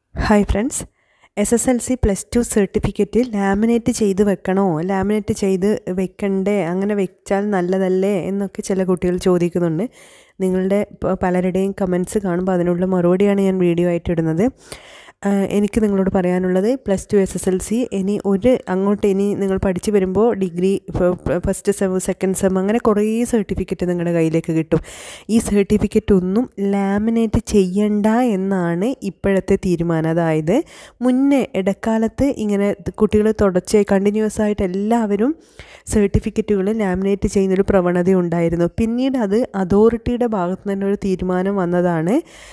hi friends S S L C plus two certificate laminate ചെയ്ത് വെക്കണോ laminate ചെയ്ത് വെക്കണ്ടേ അങ്ങനെ വെച്ചാൽ നല്ലതല്ലേ എന്നൊക്കെ ചില കുട്ടികൾ ചോദിക്കുന്നുണ്ട് നിങ്ങളുടെ പ- പലരുടെയും കമൻസ് കാണുമ്പോൾ അതിനുള്ള മറുപടിയാണ് ഞാൻ വീഡിയോ ആയിട്ട് ഇടുന്നത് ആ, എനിക്ക് നിങ്ങളോട് പറയാനുള്ളത് plus two S S L C ഇനി ഒരു അങ്ങോട്ട് ഇനി നിങ്ങൾ പഠിച്ചു വരുമ്പോൾ degree first sem second sem അങ്ങനെ കുറേ സർട്ടിഫിക്കറ്റ് നിങ്ങളുടെ കയ്യിലേക്ക് കിട്ടും ഈ സർട്ടിഫിക്കറ്റ് ഒന്നും ലാമിനേറ്റ് ചെയ്യണ്ട എന്നാണ് ഇപ്പോഴത്തെ തീരുമാനം അതായത് മുന്നേ ഇടക്കാലത്ത് ഇങ്ങനെ കുട്ടികൾ തുടർച്ചയായി കണ്ടിന്യൂസ് ആയിട്ട് എല്ലാവരും സർട്ടിഫിക്കറ്റുകൾ ലാമിനേറ്റ് ചെയ്യുന്നൊരു പ്രവണത ഉണ്ടായിരുന്നു പിന്നീട് അത് അതോറിറ്റിയുടെ ഭാഗത്ത് നിന്ന് ഒരു തീരുമാനം വന്നതാണ്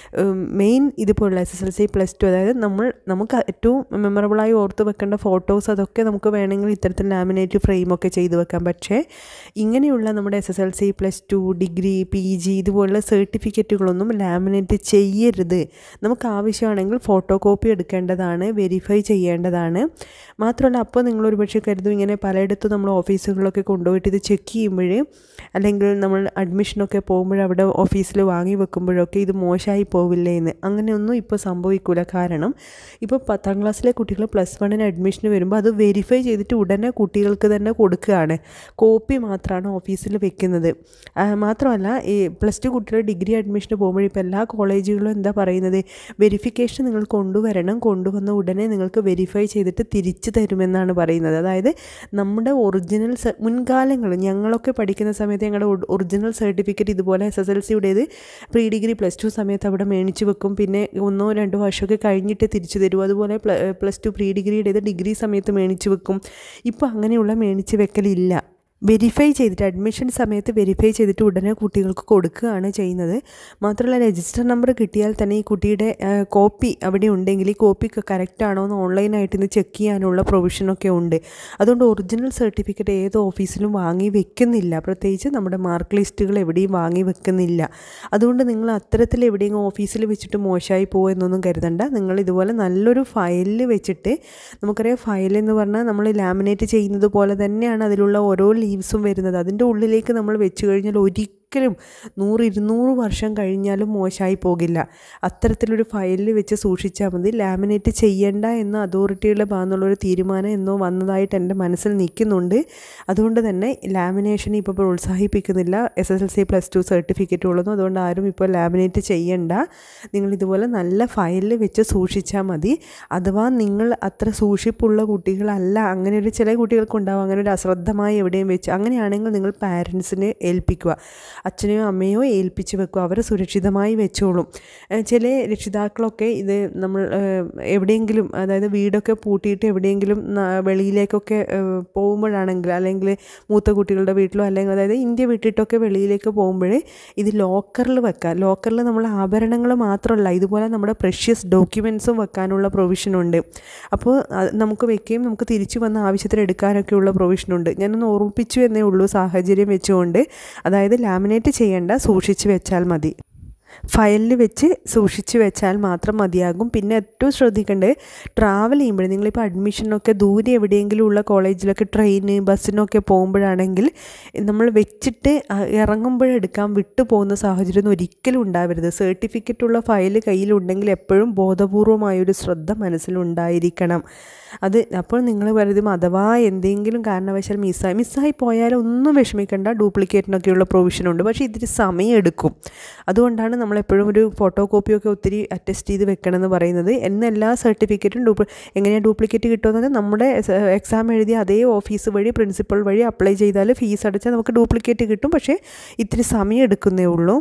മെയിൻ ഇതുപോലുള്ള S S L C plus two അതായത് നമ്മൾ നമുക്ക് ഏറ്റവും മെമ്മറബിളായി ഓർത്ത് വെക്കേണ്ട ഫോട്ടോസ് അതൊക്കെ നമുക്ക് വേണമെങ്കിൽ ഇത്തരത്തിൽ ലാമിനേറ്റ് ഫ്രെയിമൊക്കെ ചെയ്ത് വെക്കാം പക്ഷേ ഇങ്ങനെയുള്ള നമ്മുടെ S S L C plus two degree P G ഇതുപോലുള്ള സർട്ടിഫിക്കറ്റുകളൊന്നും ലാമിനേറ്റ് ചെയ്യരുത് നമുക്ക് ആവശ്യമാണെങ്കിൽ ഫോട്ടോ കോപ്പി എടുക്കേണ്ടതാണ് വെരിഫൈ ചെയ്യേണ്ടതാണ് മാത്രമല്ല അപ്പോൾ നിങ്ങൾ ഒരുപക്ഷെ കരുതും ഇങ്ങനെ പലയിടത്തും നമ്മൾ ഓഫീസുകളിലൊക്കെ കൊണ്ടുപോയിട്ട് ഇത് ചെക്ക് ചെയ്യുമ്പോൾ അല്ലെങ്കിൽ നമ്മൾ അഡ്മിഷനൊക്കെ പോകുമ്പോൾ അവിടെ ഓഫീസിൽ വാങ്ങി വെക്കുമ്പോഴൊക്കെ ഇത് മോശമായി പോവില്ലേ എന്ന് അങ്ങനെയൊന്നും ഇപ്പോൾ സംഭവിക്കില്ല കാരണം ഇപ്പോൾ പത്താം ക്ലാസ്സിലെ കുട്ടികൾ പ്ലസ് വണ്ണിന് അഡ്മിഷന് വരുമ്പോൾ അത് വെരിഫൈ ചെയ്തിട്ട് ഉടനെ കുട്ടികൾക്ക് തന്നെ കൊടുക്കുകയാണ് കോപ്പി മാത്രമാണ് ഓഫീസിൽ വെക്കുന്നത് ആ, മാത്രമല്ല ഈ പ്ലസ് ടു കുട്ടികൾ ഡിഗ്രി അഡ്മിഷന് പോകുമ്പോൾ ഇപ്പോൾ എല്ലാ കോളേജുകളും എന്താ പറയുന്നത് വെരിഫിക്കേഷൻ നിങ്ങൾ കൊണ്ടുവരണം കൊണ്ടുവന്ന ഉടനെ നിങ്ങൾക്ക് വെരിഫൈ ചെയ്തിട്ട് തിരിച്ചു തരുമെന്നാണ് പറയുന്നത് അതായത് നമ്മുടെ ഒറിജിനൽ മുൻകാലങ്ങൾ ഞങ്ങളൊക്കെ പഠിക്കുന്ന സമയത്ത് ഞങ്ങളുടെ ഒറിജിനൽ സർട്ടിഫിക്കറ്റ് ഇതുപോലെ എസ് എസ് എൽ സിയുടേത് പ്രീ ഡിഗ്രി പ്ലസ് ടു സമയത്ത് അവിടെ മേടിച്ച് വെക്കും പിന്നെ ഒന്നോ രണ്ടോ വർഷമൊക്കെ കഴിഞ്ഞിട്ട് തിരിച്ചു തരും അതുപോലെ പ്ലസ് ടു പ്രീ ഡിഗ്രിയുടേത് ഡിഗ്രി സമയത്ത് മേടിച്ച് വെക്കും ഇപ്പോൾ അങ്ങനെയുള്ള മേടിച്ച് വെക്കലില്ല വെരിഫൈ ചെയ്തിട്ട് അഡ്മിഷൻ സമയത്ത് വെരിഫൈ ചെയ്തിട്ട് ഉടനെ കുട്ടികൾക്ക് കൊടുക്കുകയാണ് ചെയ്യുന്നത് മാത്രമല്ല രജിസ്റ്റർ നമ്പർ കിട്ടിയാൽ തന്നെ ഈ കുട്ടിയുടെ കോപ്പി അവിടെ ഉണ്ടെങ്കിൽ ഈ കോപ്പി കറക്റ്റ് ആണോ എന്ന് ഓൺലൈനായിട്ട് ഇന്ന് ചെക്ക് ചെയ്യാനുള്ള പ്രൊവിഷനൊക്കെ ഉണ്ട് അതുകൊണ്ട് ഒറിജിനൽ സർട്ടിഫിക്കറ്റ് ഏത് ഓഫീസിലും വാങ്ങി വെക്കുന്നില്ല പ്രത്യേകിച്ച് നമ്മുടെ മാർക്ക് ലിസ്റ്റുകൾ എവിടെയും വാങ്ങി വെക്കുന്നില്ല അതുകൊണ്ട് നിങ്ങൾ അത്തരത്തിൽ എവിടെയെങ്കിലും ഓഫീസിൽ വെച്ചിട്ട് മോശമായി പോകുമെന്നൊന്നും കരുതണ്ട നിങ്ങൾ ഇതുപോലെ നല്ലൊരു ഫയലിൽ വെച്ചിട്ട് നമുക്കറിയാം ഫയൽ എന്ന് പറഞ്ഞാൽ നമ്മൾ ലാമിനേറ്റ് ചെയ്യുന്നത് പോലെ തന്നെയാണ് അതിലുള്ള ഓരോ ലീവ്സും വരുന്നത് അതിൻ്റെ ഉള്ളിലേക്ക് നമ്മൾ വെച്ച് കഴിഞ്ഞാൽ ഒരിക്കലും നൂറ് ഇരുന്നൂറ് വർഷം കഴിഞ്ഞാലും മോശമായി പോകില്ല അത്തരത്തിലൊരു ഫയലിൽ വെച്ച് സൂക്ഷിച്ചാൽ മതി ലാമിനേറ്റ് ചെയ്യണ്ട എന്ന അതോറിറ്റിയുടെ ഭാഗത്തുനിന്നുള്ളൊരു തീരുമാനം എന്നോ വന്നതായിട്ട് എൻ്റെ മനസ്സിൽ നിൽക്കുന്നുണ്ട് അതുകൊണ്ട് തന്നെ ലാമിനേഷൻ ഇപ്പോൾ പ്രോത്സാഹിപ്പിക്കുന്നില്ല S S L C plus two സർട്ടിഫിക്കറ്റുകളൊന്നും അതുകൊണ്ട് ആരും ഇപ്പോൾ ലാമിനേറ്റ് ചെയ്യണ്ട നിങ്ങൾ ഇതുപോലെ നല്ല ഫയലിൽ വെച്ച് സൂക്ഷിച്ചാൽ മതി അഥവാ നിങ്ങൾ അത്ര സൂക്ഷിപ്പുള്ള കുട്ടികളല്ല അങ്ങനെ ഒരു ചില കുട്ടികൾക്കുണ്ടാവും അങ്ങനെ ഒരു അശ്രദ്ധമായി എവിടെയും വെച്ച് അങ്ങനെയാണെങ്കിൽ നിങ്ങൾ പാരൻസിനെ ഏൽപ്പിക്കുക അച്ഛനെയോ അമ്മയോ ഏൽപ്പിച്ച് വെക്കുക അവരെ സുരക്ഷിതമായി വെച്ചോളും ഏഹ് ചില രക്ഷിതാക്കളൊക്കെ ഇത് നമ്മൾ ഏഹ് എവിടെയെങ്കിലും അതായത് വീടൊക്കെ പൂട്ടിയിട്ട് എവിടെയെങ്കിലും ന- വെളിയിലേക്കൊക്കെ ഏഹ് പോകുമ്പോഴാണെങ്കിൽ അല്ലെങ്കിൽ മൂത്ത കുട്ടികളുടെ വീട്ടിലോ അല്ലെങ്കിൽ അതായത് ഇന്ത്യ വിട്ടിട്ടൊക്കെ വെളിയിലേക്ക് പോകുമ്പോൾ ഇത് ലോക്കറിൽ വെക്കുക ലോക്കറിൽ നമ്മൾ ആഭരണങ്ങൾ മാത്രമല്ല ഇതുപോലെ നമ്മുടെ പ്രഷ്യസ് ഡോക്യുമെൻസും വെക്കാനുള്ള പ്രൊവിഷനുണ്ട് അപ്പോൾ അത് നമുക്ക് വെക്കുകയും നമുക്ക് തിരിച്ചു വന്ന ആവശ്യത്തിന് എടുക്കാനൊക്കെയുള്ള പ്രൊവിഷനുണ്ട് ഞാനൊന്ന് ഓർമ്മിപ്പിച്ചു എന്നേ ഉള്ളൂ സാഹചര്യം വെച്ചുകൊണ്ട് അതായത് ലാമിനേറ്റ് ചെയ്യേണ്ട സൂക്ഷിച്ച് വെച്ചാൽ മതി ഫയലിൽ വെച്ച് സൂക്ഷിച്ച് വെച്ചാൽ മാത്രം മതിയാകും പിന്നെ ഏറ്റവും ശ്രദ്ധിക്കേണ്ടത് ട്രാവൽ ചെയ്യുമ്പോൾ നിങ്ങളിപ്പോൾ അഡ്മിഷനൊക്കെ ദൂരെ എവിടെയെങ്കിലും ഉള്ള കോളേജിലൊക്കെ ട്രെയിന് ബസ്സിനൊക്കെ പോകുമ്പോഴാണെങ്കിൽ നമ്മൾ വെച്ചിട്ട് അ- ഇറങ്ങുമ്പോഴെടുക്കാൻ വിട്ടു പോകുന്ന സാഹചര്യം ഒരിക്കലും ഉണ്ടാവരുത് സർട്ടിഫിക്കറ്റ് ഉള്ള ഫയൽ കയ്യിലുണ്ടെങ്കിൽ എപ്പോഴും ബോധപൂർവമായൊരു ശ്രദ്ധ മനസ്സിലുണ്ടായിരിക്കണം അത് അപ്പോൾ നിങ്ങൾ കരുതും അഥവാ എന്തെങ്കിലും കാരണവശാൽ മിസ്സായി മിസ്സായി പോയാൽ ഒന്നും വിഷമിക്കേണ്ട ഡ്യൂപ്ലിക്കേറ്റിനൊക്കെയുള്ള പ്രൊവിഷനുണ്ട് പക്ഷേ ഇതിന് സമയമെടുക്കും അതുകൊണ്ടാണ് നമ്മളെപ്പോഴും ഒരു ഫോട്ടോ കോപ്പിയൊക്കെ ഒത്തിരി അറ്റസ്റ്റ് ചെയ്ത് വെക്കണം എന്ന് പറയുന്നത് എന്ന എല്ലാ സർട്ടിഫിക്കറ്റും ഡ്യൂപ്ലി എങ്ങനെയാണ് ഡ്യൂപ്ലിക്കേറ്റ് കിട്ടുന്നത് നമ്മുടെ എക്സാം എഴുതിയ അതേ ഓഫീസ് വഴി പ്രിൻസിപ്പൾ വഴി അപ്ലൈ ചെയ്താൽ ഫീസ് അടച്ചാൽ നമുക്ക് ഡ്യൂപ്ലിക്കേറ്റ് കിട്ടും പക്ഷേ ഇത്തിരി സമയം എടുക്കുന്നേ ഉള്ളൂ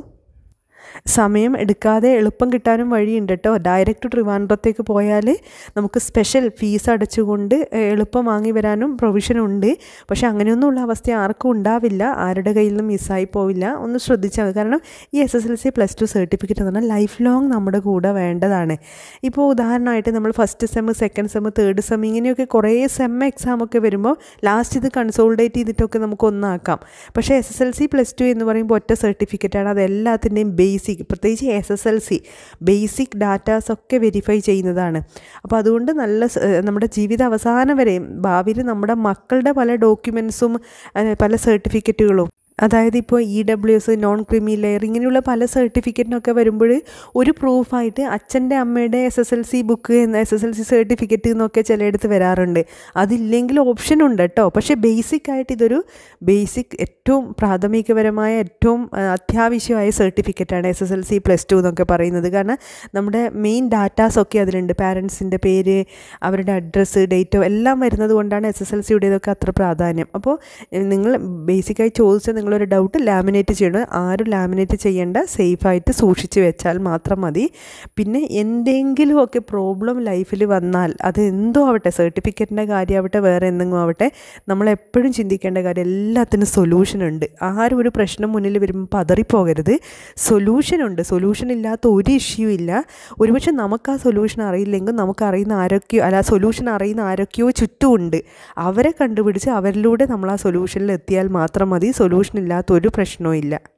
സമയം എടുക്കാതെ എളുപ്പം കിട്ടാനും വഴിയുണ്ട് കേട്ടോ ഡയറക്റ്റ് ട്രിവാൻഡ്രത്തേക്ക് പോയാൽ നമുക്ക് സ്പെഷ്യൽ ഫീസ് അടച്ചുകൊണ്ട് എളുപ്പം വാങ്ങി വരാനും പ്രൊവിഷൻ ഉണ്ട് പക്ഷേ അങ്ങനെയൊന്നുമുള്ള അവസ്ഥ ആർക്കും ഉണ്ടാവില്ല ആരുടെ കയ്യിൽ നിന്നും മിസ്സായി പോവില്ല ഒന്ന് ശ്രദ്ധിച്ചാൽ മതി കാരണം ഈ S S L C plus two certificate എന്ന് പറഞ്ഞാൽ ലൈഫ് ലോങ് നമ്മുടെ കൂടെ വേണ്ടതാണ് ഇപ്പോൾ ഉദാഹരണമായിട്ട് നമ്മൾ first sem second sem third sem ഇങ്ങനെയൊക്കെ കുറേ സെം എക്സാം ഒക്കെ വരുമ്പോൾ ലാസ്റ്റ് ഇത് കൺസോൾഡേറ്റ് ചെയ്തിട്ടൊക്കെ നമുക്ക് ഒന്നാക്കാം പക്ഷേ S S L C plus two എന്ന് പറയുമ്പോൾ ഒറ്റ സർട്ടിഫിക്കറ്റാണ് അത് എല്ലാത്തിൻ്റെയും ബേസിക് പ്രത്യേകിച്ച് S S L C basic datas ഒക്കെ വെരിഫൈ ചെയ്യുന്നതാണ് അപ്പോൾ അതുകൊണ്ട് നല്ല സ- ഏഹ് നമ്മുടെ ജീവിത അവസാനം വരെയും ഭാവിയിൽ നമ്മുടെ മക്കളുടെ പല ഡോക്യുമെൻസും പല സർട്ടിഫിക്കറ്റുകളും അതായത് ഇപ്പോൾ E W S non creamy layer ഇങ്ങനെയുള്ള പല സർട്ടിഫിക്കറ്റിനൊക്കെ വരുമ്പോൾ ഒരു പ്രൂഫായിട്ട് അച്ഛൻ്റെ അമ്മയുടെ S S L C book എന്ന S S L C certificate എന്നൊക്കെ ചിലയിടത്ത് വരാറുണ്ട് അതില്ലെങ്കിൽ ഓപ്ഷൻ ഉണ്ട് കേട്ടോ പക്ഷേ ബേസിക് ആയിട്ട് ഇതൊരു ബേസിക് ഏറ്റവും പ്രാഥമികപരമായ ഏറ്റവും ആ, അത്യാവശ്യമായ സർട്ടിഫിക്കറ്റാണ് S S L C plus two എന്നൊക്കെ പറയുന്നത് കാരണം നമ്മുടെ മെയിൻ ഡാറ്റാസ് ഒക്കെ അതിലുണ്ട് പാരൻസിൻ്റെ പേര് അവരുടെ അഡ്രസ്സ് ഡേറ്റോ എല്ലാം വരുന്നത് കൊണ്ടാണ് എസ് എസ് എൽ സിയുടേതൊക്കെ അത്ര പ്രാധാന്യം അപ്പോൾ എഹ്, നിങ്ങൾ ബേസിക്കായി ചോദിച്ച നിങ്ങളൊരു ഡൗട്ട് ലാമിനേറ്റ് ചെയ്യണം ആരും ലാമിനേറ്റ് ചെയ്യേണ്ട സേഫായിട്ട് സൂക്ഷിച്ച് വെച്ചാൽ മാത്രം മതി പിന്നെ എന്തെങ്കിലുമൊക്കെ പ്രോബ്ലം ലൈഫിൽ വന്നാൽ അത് എന്തോ ആവട്ടെ സർട്ടിഫിക്കറ്റിൻ്റെ കാര്യമാവട്ടെ വേറെ എന്തെങ്കിലും ആവട്ടെ നമ്മൾ എപ്പോഴും ചിന്തിക്കേണ്ട കാര്യം എല്ലാത്തിനും സൊല്യൂഷൻ ഉണ്ട് ആരും ഒരു പ്രശ്നം മുന്നിൽ വരുമ്പോൾ പതറിപ്പോകരുത് സൊല്യൂഷൻ ഉണ്ട് സൊല്യൂഷൻ ഇല്ലാത്ത ഒരു ഇഷ്യൂ ഇല്ല ഒരുപക്ഷെ നമുക്ക് ആ സൊല്യൂഷൻ അറിയില്ലെങ്കിൽ നമുക്ക് അറിയുന്ന ആരൊക്കെയോ അല്ല സൊല്യൂഷൻ അറിയുന്ന ആരൊക്കെയോ ചുറ്റുമുണ്ട് അവരെ കണ്ടുപിടിച്ച് അവരിലൂടെ നമ്മൾ ആ സൊല്യൂഷനിൽ എത്തിയാൽ മാത്രം മതി സൊല്യൂഷൻ ഇല്ലാത്ത ഒരു പ്രശ്നവും ഇല്ല